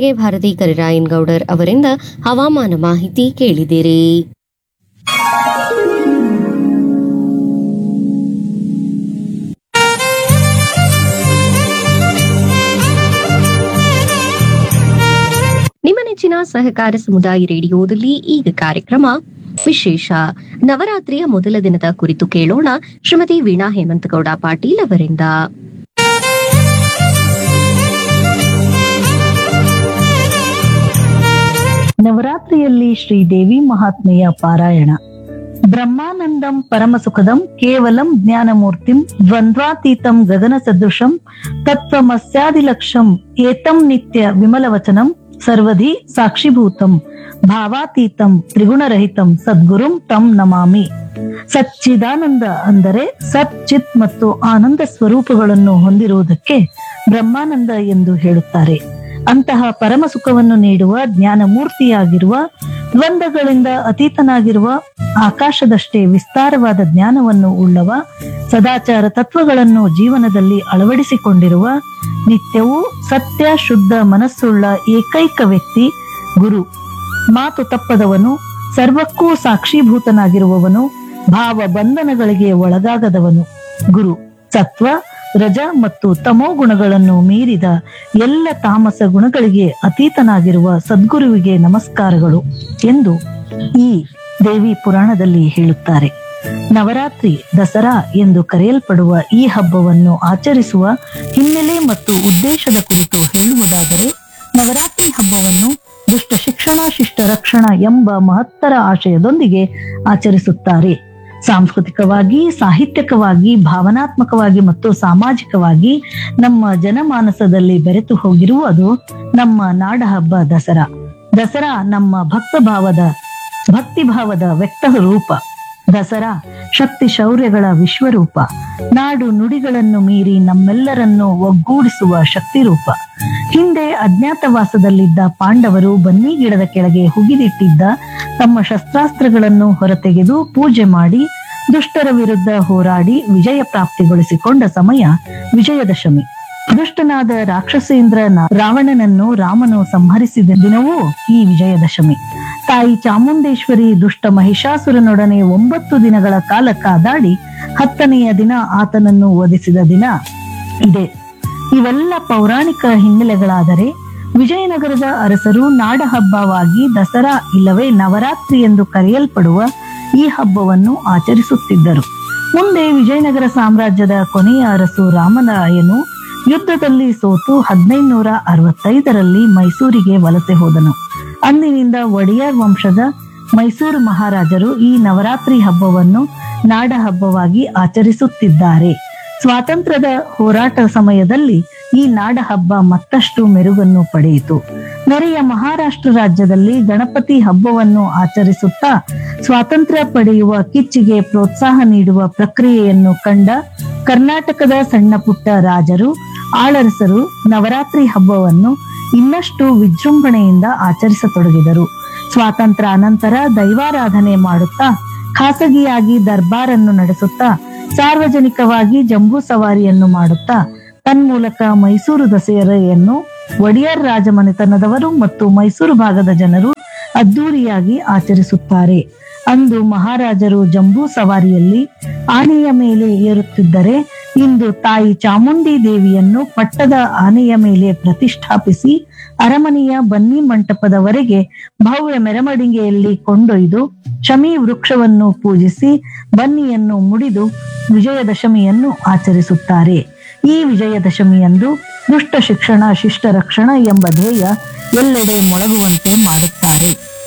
ಇದುವರೆಗೆ ಭಾರತಿ ಕರಿರಾಯನ್ ಗೌಡರ್ ಅವರಿಂದ ಹವಾಮಾನ ಮಾಹಿತಿ ಕೇಳಿದಿರಿ ನಿಮ್ಮ ನೆಚ್ಚಿನ ಸಹಕಾರ ಸಮುದಾಯ ರೇಡಿಯೋದಲ್ಲಿ ಈಗ ಕಾರ್ಯಕ್ರಮ ವಿಶೇಷ ನವರಾತ್ರಿಯ ಮೊದಲ ದಿನದ ಕುರಿತು ಕೇಳೋಣ ಶ್ರೀಮತಿ ವೀಣಾ ಹೇಮಂತಗೌಡ ಪಾಟೀಲ್ ಅವರಿಂದ ನವರಾತ್ರಿಯಲ್ಲಿ ಶ್ರೀದೇವಿ ಮಹಾತ್ಮೆಯ ಪಾರಾಯಣ ಬ್ರಹ್ಮಾನಂದಂ ಪರಮಸುಖದಂ ಕೇವಲಂ ಜ್ಞಾನಮೂರ್ತಿಂ ದ್ವಂದ್ವಾತೀತಂ ಗಗನ ಸದೃಶಂ ತತ್ವಮಸ್ಯಾದಿಲಕ್ಷಂ ಏತಂ ನಿತ್ಯ ವಿಮಲವಚನಂ ಸರ್ವಧಿ ಸಾಕ್ಷಿಭೂತಂ ಭಾವಾತೀತಂ ತ್ರಿಗುಣರಹಿತಂ ಸದ್ಗುರುಂ ತಂ ನಮಾಮಿ ಸಚ್ಚಿದಾನಂದ ಅಂದರೆ ಸತ್ ಚಿತ್ ಮತ್ತು ಆನಂದ ಸ್ವರೂಪಗಳನ್ನು ಹೊಂದಿರುವುದಕ್ಕೆ ಬ್ರಹ್ಮಾನಂದ ಎಂದು ಹೇಳುತ್ತಾರೆ ಅಂತಹ ಪರಮ ಸುಖವನ್ನು ನೀಡುವ ಜ್ಞಾನ ಮೂರ್ತಿಯಾಗಿರುವ ದ್ವಂದ್ವಗಳಿಂದ ಅತೀತನಾಗಿರುವ ಆಕಾಶದಷ್ಟೇ ವಿಸ್ತಾರವಾದ ಜ್ಞಾನವನ್ನು ಉಳ್ಳವ ಸದಾಚಾರ ತತ್ವಗಳನ್ನು ಜೀವನದಲ್ಲಿ ಅಳವಡಿಸಿಕೊಂಡಿರುವ ನಿತ್ಯವೂ ಸತ್ಯ ಶುದ್ಧ ಮನಸ್ಸುಳ್ಳ ಏಕೈಕ ವ್ಯಕ್ತಿ ಗುರು ಮಾತು ತಪ್ಪದವನು ಸರ್ವಕ್ಕೂ ಸಾಕ್ಷೀಭೂತನಾಗಿರುವವನು ಭಾವ ಬಂಧನಗಳಿಗೆ ಒಳಗಾಗದವನು ಗುರು ಸತ್ವ ರಜ ಮತ್ತು ತಮೋ ಗುಣಗಳನ್ನು ಮೀರಿದ ಎಲ್ಲ ತಾಮಸ ಗುಣಗಳಿಗೆ ಅತೀತನಾಗಿರುವ ಸದ್ಗುರುವಿಗೆ ನಮಸ್ಕಾರಗಳು ಎಂದು ಈ ದೇವಿ ಪುರಾಣದಲ್ಲಿ ಹೇಳುತ್ತಾರೆ ನವರಾತ್ರಿ ದಸರಾ ಎಂದು ಕರೆಯಲ್ಪಡುವ ಈ ಹಬ್ಬವನ್ನು ಆಚರಿಸುವ ಹಿನ್ನೆಲೆ ಮತ್ತು ಉದ್ದೇಶದ ಕುರಿತು ಹೇಳುವುದಾದರೆ ನವರಾತ್ರಿ ಹಬ್ಬವನ್ನು ದುಷ್ಟ ಶಿಕ್ಷಣ ಶಿಷ್ಟ ರಕ್ಷಣ ಎಂಬ ಮಹತ್ತರ ಆಶಯದೊಂದಿಗೆ ಆಚರಿಸುತ್ತಾರೆ ಸಾಂಸ್ಕೃತಿಕವಾಗಿ ಸಾಹಿತ್ಯಿಕವಾಗಿ ಭಾವನಾತ್ಮಕವಾಗಿ ಮತ್ತು ಸಾಮಾಜಿಕವಾಗಿ ನಮ್ಮ ಜನಮಾನಸದಲ್ಲಿ ಬೆರೆತು ಹೋಗಿರುವುದು ನಮ್ಮ ನಾಡ ಹಬ್ಬ ದಸರಾ ದಸರಾ ನಮ್ಮ ಭಕ್ತ ಭಾವದ ಭಕ್ತಿ ಭಾವದ ವ್ಯಕ್ತ ರೂಪ ದಸರಾ ಶಕ್ತಿ ಶೌರ್ಯಗಳ ವಿಶ್ವರೂಪ ನಾಡು ನುಡಿಗಳನ್ನು ಮೀರಿ ನಮ್ಮೆಲ್ಲರನ್ನು ಒಗ್ಗೂಡಿಸುವ ಶಕ್ತಿ ರೂಪ ಹಿಂದೆ ಅಜ್ಞಾತವಾಸದಲ್ಲಿದ್ದ ಪಾಂಡವರು ಬನ್ನಿ ಗಿಡದ ಕೆಳಗೆ ಹುಗಿದಿಟ್ಟಿದ್ದ ತಮ್ಮ ಶಸ್ತ್ರಾಸ್ತ್ರಗಳನ್ನು ಹೊರತೆಗೆದು ಪೂಜೆ ಮಾಡಿ ದುಷ್ಟರ ವಿರುದ್ಧ ಹೋರಾಡಿ ವಿಜಯ ಪ್ರಾಪ್ತಿಗೊಳಿಸಿಕೊಂಡ ಸಮಯ ವಿಜಯದಶಮಿ ದುಷ್ಟನಾದ ರಾಕ್ಷಸೇಂದ್ರ ರಾವಣನನ್ನು ರಾಮನು ಸಂಹರಿಸಿದ ದಿನವೂ ಈ ವಿಜಯದಶಮಿ ತಾಯಿ ಚಾಮುಂಡೇಶ್ವರಿ ದುಷ್ಟ ಮಹಿಷಾಸುರನೊಡನೆ ಒಂಬತ್ತು ದಿನಗಳ ಕಾಲ ಕಾದಾಡಿ ಹತ್ತನೆಯ ದಿನ ಆತನನ್ನು ವಧಿಸಿದ ದಿನ ಇದೆ ಇವೆಲ್ಲ ಪೌರಾಣಿಕ ಹಿನ್ನೆಲೆಗಳಾದರೆ ವಿಜಯನಗರದ ಅರಸರು ನಾಡ ಹಬ್ಬವಾಗಿ ದಸರಾ ಇಲ್ಲವೇ ನವರಾತ್ರಿ ಎಂದು ಕರೆಯಲ್ಪಡುವ ಈ ಹಬ್ಬವನ್ನು ಆಚರಿಸುತ್ತಿದ್ದರು ಮುಂದೆ ವಿಜಯನಗರ ಸಾಮ್ರಾಜ್ಯದ ಕೊನೆಯ ಅರಸು ರಾಮರಾಯನು ಯುದ್ಧದಲ್ಲಿ ಸೋತು ಹದಿನೈದುನೂರ ಅರವತ್ತೈದರಲ್ಲಿ ಮೈಸೂರಿಗೆ ವಲಸೆ ಹೋದನು ಅಂದಿನಿಂದ ಒಡೆಯರ್ ವಂಶದ ಮೈಸೂರು ಮಹಾರಾಜರು ಈ ನವರಾತ್ರಿ ಹಬ್ಬವನ್ನು ನಾಡ ಹಬ್ಬವಾಗಿ ಆಚರಿಸುತ್ತಿದ್ದಾರೆ ಸ್ವಾತಂತ್ರ್ಯದ ಹೋರಾಟ ಸಮಯದಲ್ಲಿ ಈ ನಾಡ ಹಬ್ಬ ಮತ್ತಷ್ಟು ಮೆರುಗನ್ನು ಪಡೆಯಿತು ನೆರೆಯ ಮಹಾರಾಷ್ಟ್ರ ರಾಜ್ಯದಲ್ಲಿ ಗಣಪತಿ ಹಬ್ಬವನ್ನು ಆಚರಿಸುತ್ತಾ ಸ್ವಾತಂತ್ರ್ಯ ಪಡೆಯುವ ಕಿಚ್ಚಿಗೆ ಪ್ರೋತ್ಸಾಹ ನೀಡುವ ಪ್ರಕ್ರಿಯೆಯನ್ನು ಕಂಡ ಕರ್ನಾಟಕದ ಸಣ್ಣ ಪುಟ್ಟ ರಾಜರು ಆಳರಸರು ನವರಾತ್ರಿ ಹಬ್ಬವನ್ನು ಇನ್ನಷ್ಟು ವಿಜೃಂಭಣೆಯಿಂದ ಆಚರಿಸತೊಡಗಿದರು ಸ್ವಾತಂತ್ರ್ಯ ಅನಂತರ ದೈವಾರಾಧನೆ ಮಾಡುತ್ತಾ ಖಾಸಗಿಯಾಗಿ ದರ್ಬಾರನ್ನು ನಡೆಸುತ್ತಾ ಸಾರ್ವಜನಿಕವಾಗಿ ಜಂಬೂ ಸವಾರಿಯನ್ನು ಮಾಡುತ್ತಾ ತನ್ಮೂಲಕ ಮೈಸೂರು ದಸರೆಯನ್ನು ಒಡೆಯರ್ ರಾಜಮನೆತನದವರು ಮತ್ತು ಮೈಸೂರು ಭಾಗದ ಜನರು ಅದ್ದೂರಿಯಾಗಿ ಆಚರಿಸುತ್ತಾರೆ ಅಂದು ಮಹಾರಾಜರು ಜಂಬೂ ಸವಾರಿಯಲ್ಲಿ ಆನೆಯ ಮೇಲೆ ಏರುತ್ತಿದ್ದರೆ ಇಂದು ತಾಯಿ ಚಾಮುಂಡಿ ದೇವಿಯನ್ನು ಪಟ್ಟದ ಆನೆಯ ಮೇಲೆ ಪ್ರತಿಷ್ಠಾಪಿಸಿ ಅರಮನೆಯ ಬನ್ನಿ ಮಂಟಪದವರೆಗೆ ಭವ್ಯ ಮೆರವಣಿಗೆಯಲ್ಲಿ ಕೊಂಡೊಯ್ದು ಶಮಿ ವೃಕ್ಷವನ್ನು ಪೂಜಿಸಿ ಬನ್ನಿಯನ್ನು ಮುಡಿದು ವಿಜಯದಶಮಿಯನ್ನು ಆಚರಿಸುತ್ತಾರೆ ಈ ವಿಜಯದಶಮಿಯಂದು ದುಷ್ಟ ಶಿಕ್ಷಣ ಶಿಷ್ಟ ರಕ್ಷಣ ಎಂಬ ಧ್ಯೇಯ ಎಲ್ಲೆಡೆ ಮೊಳಗುವಂತೆ ಮಾಡುತ್ತಾರೆ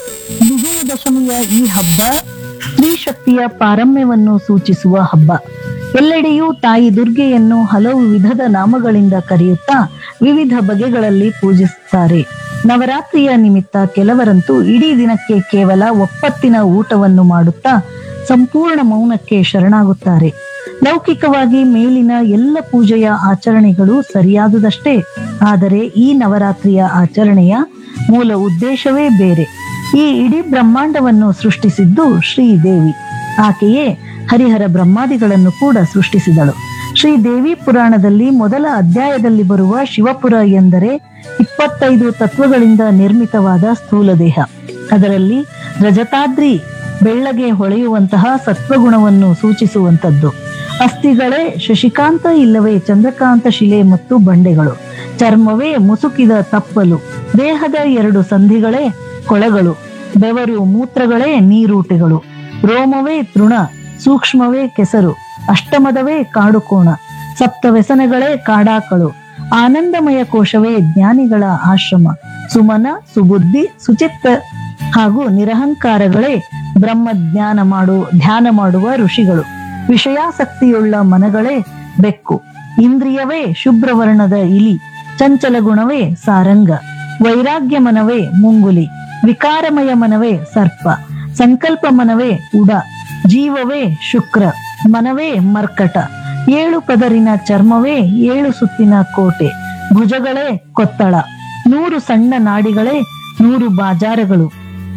ವಿಜಯದಶಮಿಯ ಈ ಹಬ್ಬ ಸ್ತ್ರೀ ಶಕ್ತಿಯ ಪಾರಮ್ಯವನ್ನು ಸೂಚಿಸುವ ಹಬ್ಬ ಎಲ್ಲೆಡೆಯೂ ತಾಯಿ ದುರ್ಗೆಯನ್ನು ಹಲವು ವಿಧದ ನಾಮಗಳಿಂದ ಕರೆಯುತ್ತಾ ವಿವಿಧ ಬಗೆಗಳಲ್ಲಿ ಪೂಜಿಸುತ್ತಾರೆ ನವರಾತ್ರಿಯ ನಿಮಿತ್ತ ಕೆಲವರಂತೂ ಇಡೀ ದಿನಕ್ಕೆ ಕೇವಲ ಒಪ್ಪತ್ತಿನ ಊಟವನ್ನು ಮಾಡುತ್ತಾ ಸಂಪೂರ್ಣ ಮೌನಕ್ಕೆ ಶರಣಾಗುತ್ತಾರೆ ಲೌಕಿಕವಾಗಿ ಮೇಲಿನ ಎಲ್ಲ ಪೂಜೆಯ ಆಚರಣೆಗಳು ಸರಿಯಾದುದಷ್ಟೇ ಆದರೆ ಈ ನವರಾತ್ರಿಯ ಆಚರಣೆಯ ಮೂಲ ಉದ್ದೇಶವೇ ಬೇರೆ ಈ ಇಡೀ ಬ್ರಹ್ಮಾಂಡವನ್ನು ಸೃಷ್ಟಿಸಿದ್ದು ಶ್ರೀದೇವಿ ಆಕೆಯೇ ಹರಿಹರ ಬ್ರಹ್ಮಾದಿಗಳನ್ನು ಕೂಡ ಸೃಷ್ಟಿಸಿದಳು ಶ್ರೀ ದೇವಿ ಪುರಾಣದಲ್ಲಿ ಮೊದಲ ಅಧ್ಯಾಯದಲ್ಲಿ ಬರುವ ಶಿವಪುರ ಎಂದರೆ ಇಪ್ಪತ್ತೈದು ತತ್ವಗಳಿಂದ ನಿರ್ಮಿತವಾದ ಸ್ಥೂಲ ದೇಹ ಅದರಲ್ಲಿ ರಜತಾದ್ರಿ ಬೆಳ್ಳಗೆ ಹೊಳೆಯುವಂತಹ ಸತ್ವಗುಣವನ್ನು ಸೂಚಿಸುವಂತದ್ದು ಅಸ್ಥಿಗಳೇ ಶಶಿಕಾಂತ ಇಲ್ಲವೇ ಚಂದ್ರಕಾಂತ ಶಿಲೆ ಮತ್ತು ಬಂಡೆಗಳು ಚರ್ಮವೇ ಮುಸುಕಿದ ತಪ್ಪಲು ದೇಹದ ಎರಡು ಸಂಧಿಗಳೇ ಕೊಳೆಗಳು ಬೆವರು ಮೂತ್ರಗಳೇ ನೀರೂಟೆಗಳು ರೋಮವೇ ತೃಣ ಸೂಕ್ಷ್ಮವೇ ಕೆಸರು ಅಷ್ಟಮದವೇ ಕಾಡುಕೋಣ ಸಪ್ತ ವ್ಯಸನಗಳೇ ಕಾಡಾಕಳು ಆನಂದಮಯ ಕೋಶವೇ ಜ್ಞಾನಿಗಳ ಆಶ್ರಮ ಸುಮನ ಸುಬುದ್ಧಿ ಸುಚಿತ್ತ ಹಾಗೂ ನಿರಹಂಕಾರಗಳೇ ಬ್ರಹ್ಮ ಜ್ಞಾನ ಮಾಡು ಧ್ಯಾನ ಮಾಡುವ ಋಷಿಗಳು ವಿಷಯಾಸಕ್ತಿಯುಳ್ಳ ಮನಗಳೇ ಬೆಕ್ಕು ಇಂದ್ರಿಯವೇ ಶುಭ್ರವರ್ಣದ ಇಲಿ ಚಂಚಲ ಗುಣವೇ ಸಾರಂಗ ವೈರಾಗ್ಯ ಮನವೇ ಮುಂಗುಲಿ ವಿಕಾರಮಯ ಮನವೇ ಸರ್ಪ ಸಂಕಲ್ಪ ಮನವೇ ಉಡ ಜೀವವೇ ಶುಕ್ರ ಮನವೇ ಮರ್ಕಟ ಏಳು ಪದರಿನ ಚರ್ಮವೇ ಏಳು ಸುತ್ತಿನ ಕೋಟೆ ಭುಜಗಳೇ ಕೊತ್ತಳ ನೂರು ಸಣ್ಣ ನಾಡಿಗಳೇ ನೂರು ಬಾಜಾರಗಳು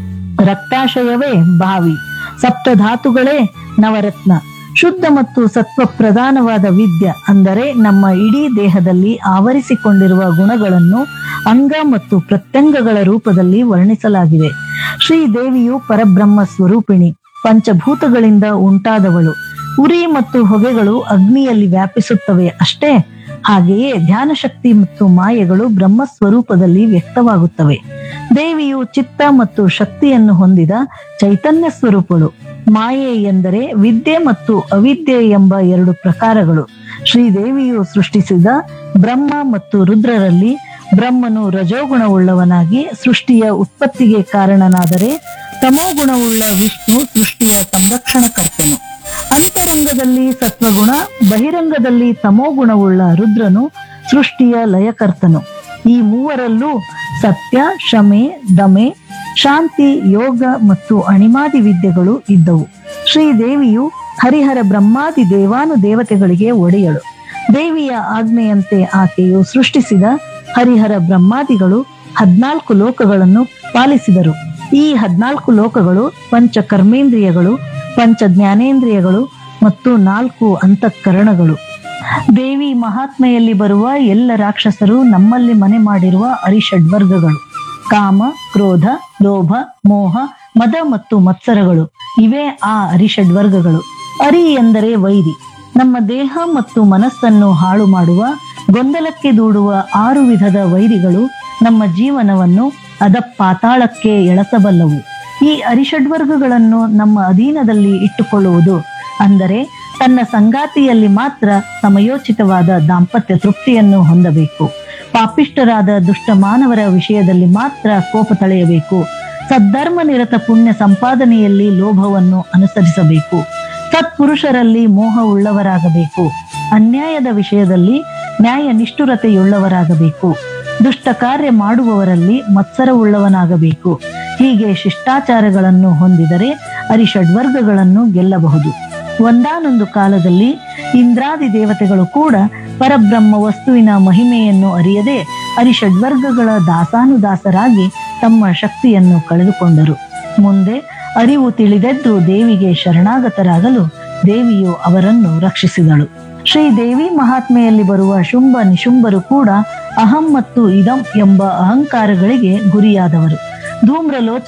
ರಕ್ತಾಶಯವೇ ಬಾವಿ ಸಪ್ತಧಾತುಗಳೇ ನವರತ್ನ ಶುದ್ಧ ಮತ್ತು ಸತ್ವ ಪ್ರಧಾನವಾದ ವಿದ್ಯೆ ಅಂದರೆ ನಮ್ಮ ಇಡೀ ದೇಹದಲ್ಲಿ ಆವರಿಸಿಕೊಂಡಿರುವ ಗುಣಗಳನ್ನು ಅಂಗ ಮತ್ತು ಪ್ರತ್ಯಂಗಗಳ ರೂಪದಲ್ಲಿ ವರ್ಣಿಸಲಾಗಿದೆ ಶ್ರೀ ದೇವಿಯು ಪರಬ್ರಹ್ಮ ಸ್ವರೂಪಿಣಿ ಪಂಚಭೂತಗಳಿಂದ ಉಂಟಾದವಳು ಉರಿ ಮತ್ತು ಹೊಗೆಗಳು ಅಗ್ನಿಯಲ್ಲಿ ವ್ಯಾಪಿಸುತ್ತವೆ ಅಷ್ಟೇ ಹಾಗೆಯೇ ಧ್ಯಾನ ಶಕ್ತಿ ಮತ್ತು ಮಾಯೆಗಳು ಬ್ರಹ್ಮ ಸ್ವರೂಪದಲ್ಲಿ ವ್ಯಕ್ತವಾಗುತ್ತವೆ ದೇವಿಯು ಚಿತ್ತ ಮತ್ತು ಶಕ್ತಿಯನ್ನು ಹೊಂದಿದ ಚೈತನ್ಯ ಸ್ವರೂಪಳು ಮಾಯೆ ಎಂದರೆ ವಿದ್ಯೆ ಮತ್ತು ಅವಿದ್ಯೆ ಎಂಬ ಎರಡು ಪ್ರಕಾರಗಳು ಶ್ರೀದೇವಿಯು ಸೃಷ್ಟಿಸಿದ ಬ್ರಹ್ಮ ಮತ್ತು ರುದ್ರರಲ್ಲಿ ಬ್ರಹ್ಮನು ರಜೋಗುಣವುಳ್ಳವನಾಗಿ ಸೃಷ್ಟಿಯ ಉತ್ಪತ್ತಿಗೆ ಕಾರಣನಾದರೆ ತಮೋಗುಣವುಳ್ಳ ವಿಷ್ಣು ಸೃಷ್ಟಿಯ ಸಂರಕ್ಷಣಕರ್ತನು ಅಂತರಂಗದಲ್ಲಿ ಸತ್ವಗುಣ ಬಹಿರಂಗದಲ್ಲಿ ತಮೋಗುಣವುಳ್ಳ ರುದ್ರನು ಸೃಷ್ಟಿಯ ಲಯಕರ್ತನು ಈ ಮೂವರಲ್ಲೂ ಸತ್ಯ ಶಮೆ ದಮೆ ಶಾಂತಿ ಯೋಗ ಮತ್ತು ಅಣಿಮಾದಿ ವಿದ್ಯೆಗಳು ಇದ್ದವು ಶ್ರೀದೇವಿಯು ಹರಿಹರ ಬ್ರಹ್ಮಾದಿ ದೇವಾನು ದೇವತೆಗಳಿಗೆ ಒಡೆಯಳು ದೇವಿಯ ಆಜ್ಞೆಯಂತೆ ಆಕೆಯು ಸೃಷ್ಟಿಸಿದ ಹರಿಹರ ಬ್ರಹ್ಮಾದಿಗಳು ಹದ್ನಾಲ್ಕು ಲೋಕಗಳನ್ನು ಪಾಲಿಸಿದರು ಈ ಹದ್ನಾಲ್ಕು ಲೋಕಗಳು ಪಂಚ ಕರ್ಮೇಂದ್ರಿಯಗಳು ಪಂಚ ಜ್ಞಾನೇಂದ್ರಿಯಗಳು ಮತ್ತು ನಾಲ್ಕು ಅಂತಃಕರಣಗಳು ದೇವಿ ಮಹಾತ್ಮೆಯಲ್ಲಿ ಬರುವ ಎಲ್ಲ ರಾಕ್ಷಸರು ನಮ್ಮಲ್ಲಿ ಮನೆ ಮಾಡಿರುವ ಅರಿಷಡ್ವರ್ಗಗಳು ಕಾಮ ಕ್ರೋಧ ಲೋಭ ಮೋಹ ಮದ ಮತ್ತು ಮತ್ಸರಗಳು ಇವೇ ಆ ಅರಿಷಡ್ವರ್ಗಗಳು ಅರಿ ಎಂದರೆ ವೈರಿ ನಮ್ಮ ದೇಹ ಮತ್ತು ಮನಸ್ಸನ್ನು ಹಾಳು ಮಾಡುವ ಗೊಂದಲಕ್ಕೆ ದೂಡುವ ಆರು ವಿಧದ ವೈರಿಗಳು ನಮ್ಮ ಜೀವನವನ್ನು ಅದ ಪಾತಾಳಕ್ಕೆ ಎಳಸಬಲ್ಲವು ಈ ಅರಿಷಡ್ವರ್ಗಗಳನ್ನು ನಮ್ಮ ಅಧೀನದಲ್ಲಿ ಇಟ್ಟುಕೊಳ್ಳುವುದು ಅಂದರೆ ತನ್ನ ಸಂಗಾತಿಯಲ್ಲಿ ಮಾತ್ರ ಸಮಯೋಚಿತವಾದ ದಾಂಪತ್ಯ ತೃಪ್ತಿಯನ್ನು ಹೊಂದಬೇಕು ಪಾಪಿಷ್ಟರಾದ ದುಷ್ಟ ಮಾನವರ ವಿಷಯದಲ್ಲಿ ಮಾತ್ರ ಕೋಪ ತಳೆಯಬೇಕು ಸದ್ಧರ್ಮ ನಿರತ ಪುಣ್ಯ ಸಂಪಾದನೆಯಲ್ಲಿ ಲೋಭವನ್ನು ಅನುಸರಿಸಬೇಕು ಸತ್ಪುರುಷರಲ್ಲಿ ಮೋಹ ಉಳ್ಳವರಾಗಬೇಕು ಅನ್ಯಾಯದ ವಿಷಯದಲ್ಲಿ ನ್ಯಾಯ ನಿಷ್ಠುರತೆಯುಳ್ಳವರಾಗಬೇಕು ದುಷ್ಟ ಕಾರ್ಯ ಮಾಡುವವರಲ್ಲಿ ಮತ್ಸರವುಳ್ಳವನಾಗಬೇಕು ಹೀಗೆ ಶಿಷ್ಟಾಚಾರಗಳನ್ನು ಹೊಂದಿದರೆ ಅರಿಷಡ್ವರ್ಗಗಳನ್ನು ಗೆಲ್ಲಬಹುದು ಒಂದಾನೊಂದು ಕಾಲದಲ್ಲಿ ಇಂದ್ರಾದಿ ದೇವತೆಗಳು ಕೂಡ ಪರಬ್ರಹ್ಮ ವಸ್ತುವಿನ ಮಹಿಮೆಯನ್ನು ಅರಿಯದೆ ಅರಿಷಡ್ವರ್ಗಗಳ ದಾಸಾನುದಾಸರಾಗಿ ತಮ್ಮ ಶಕ್ತಿಯನ್ನು ಕಳೆದುಕೊಂಡರು ಮುಂದೆ ಅರಿವು ತಿಳಿದೆದ್ದು ದೇವಿಗೆ ಶರಣಾಗತರಾಗಲು ದೇವಿಯು ಅವರನ್ನು ರಕ್ಷಿಸಿದಳು ಶ್ರೀ ದೇವಿ ಮಹಾತ್ಮೆಯಲ್ಲಿ ಬರುವ ಶುಂಭ ನಿಶುಂಭರು ಕೂಡ ಅಹಂ ಮತ್ತು ಇದಂ ಎಂಬ ಅಹಂಕಾರಗಳಿಗೆ ಗುರಿಯಾದವರು ಧೂಮ್ರಲೋಚ